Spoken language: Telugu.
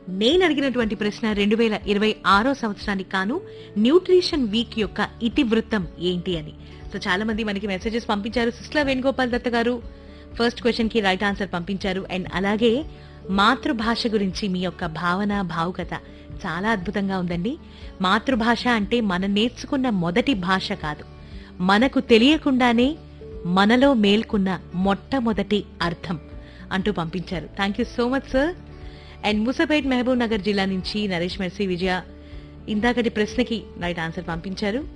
నేను అడిగినటువంటి ప్రశ్న రెండు వేల ఇరవై ఆరో సంవత్సరానికి కాను న్యూట్రిషన్ వీక్ యొక్క ఇతివృత్తం ఏంటి అని సో చాలా మంది మనకి మెసేజెస్ పంపించారు సిస్లా వేణుగోపాల్ దత్త గారు ఫస్ట్ క్వశ్చన్ కి రైట్ ఆన్సర్ పంపించారు అండ్ అలాగే మాతృభాష గురించి మీ యొక్క భావన భావుకత చాలా అద్భుతంగా ఉందండి మాతృభాష అంటే మనం నేర్చుకున్న మొదటి భాష కాదు మనకు తెలియకుండానే మనలో మేల్కొన్న మొట్టమొదటి అర్థం అంటూ పంపించారు thank you so much sir and Musapet Mahbubnagar జిల్లా నుంచి నరేష్ మెర్సీ విజయ ఇందాకటి ప్రశ్నకి రైట్ ఆన్సర్ పంపించారు